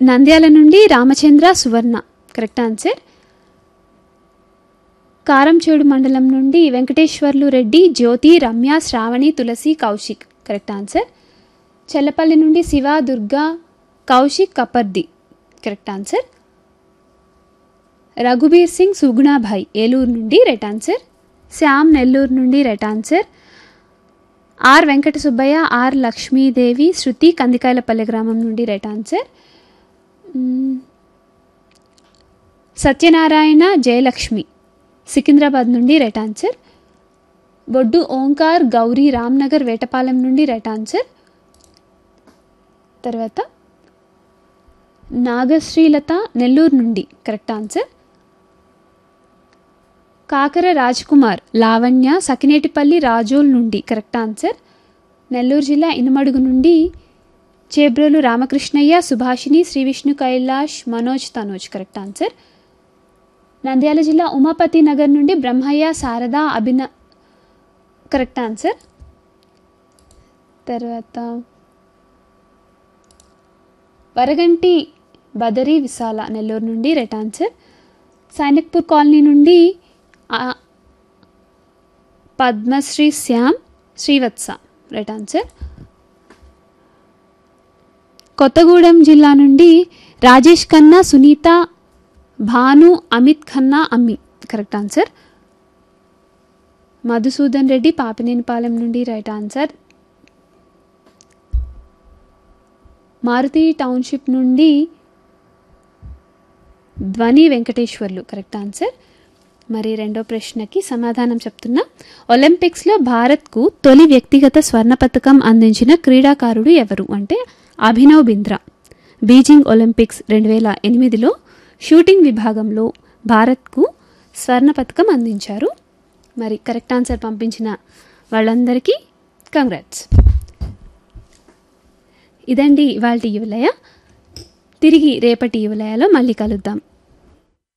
నంద్యాల నుండి Ramachandra Suvarna correct answer Karamchedu మండలం నుండి వెంకటేశ్వర్లు రెడ్డి జ్యోతి రమ్య శ్రావణి తులసి కౌశిక్ కరెక్ట్ ఆన్సర్ చెల్లపల్లి నుండి శివ దుర్గా కౌశిక్ కపర్ది కరెక్ట్ ఆన్సర్ రఘుబీర్ సింగ్ సుగుణాభాయ్ ఏలూరు నుండి రైట్ ఆన్సర్ శ్యామ్ నెల్లూరు నుండి right answer R Venkata Subbaiah R Lakshmidevi Shruthi Kandikayalapalli గ్రామం నుండి రైట్ ఆన్సర్ మ్మ్. సత్యనారాయణ జయలక్ష్మి సికింద్రాబాద్ నుండి రైట్ ఆన్సర్ బొడ్డు ఓంకార్ గౌరీ రామ్నగర్ వేటపాలెం నుండి రైట్ ఆన్సర్ తర్వాత నాగశ్రీలత నెల్లూరు నుండి కరెక్ట్ ఆన్సర్ కాకర రాజ్ కుమార్ లావణ్య సకినేటిపల్లి రాజోల్ నుండి కరెక్ట్ ఆన్సర్ నెల్లూరు జిల్లా ఇనుమడుగు నుండి చేబ్రోలు రామకృష్ణయ్య సుభాషిణి శ్రీ విష్ణు కైలాష్ మనోజ్ తనోజ్ కరెక్ట్ ఆన్సర్ నంద్యాల జిల్లా ఉమాపతి నగర్ నుండి బ్రహ్మయ్య శారద అభిన కరెక్ట్ ఆన్సర్ తర్వాత వరగంటి బదరి విశాల నెల్లూరు నుండి రైట్ ఆన్సర్ సైనిక్పూర్ కాలనీ నుండి ఆ, పద్మశ్రీ శ్యామ్ శ్రీవత్స రైట్ ఆన్సర్ కొత్తగూడెం జిల్లా నుండి రాజేష్ ఖన్నా సునీత భాను అమిత్ ఖన్నా అమ్మి కరెక్ట్ ఆన్సర్ మధుసూదన్ రెడ్డి పాపినేనిపాలెం నుండి రైట్ ఆన్సర్ మారుతి టౌన్షిప్ నుండి ధ్వని వెంకటేశ్వర్లు కరెక్ట్ ఆన్సర్ మరి రెండో ప్రశ్నకి సమాధానం చెప్తున్నా ఒలింపిక్స్లో భారత్కు తొలి వ్యక్తిగత స్వర్ణ పథకం అందించిన క్రీడాకారుడు ఎవరు అంటే అభినవ్ బింద్రా బీజింగ్ ఒలింపిక్స్ రెండు వేల ఎనిమిదిలో షూటింగ్ విభాగంలో భారత్కు స్వర్ణ పథకం అందించారు మరి కరెక్ట్ ఆన్సర్ పంపించిన వాళ్ళందరికీ కంగ్రాట్స్ ఇదండి ఇవాళ యువలయ తిరిగి రేపటి యువలయలో మళ్ళీ కలుద్దాం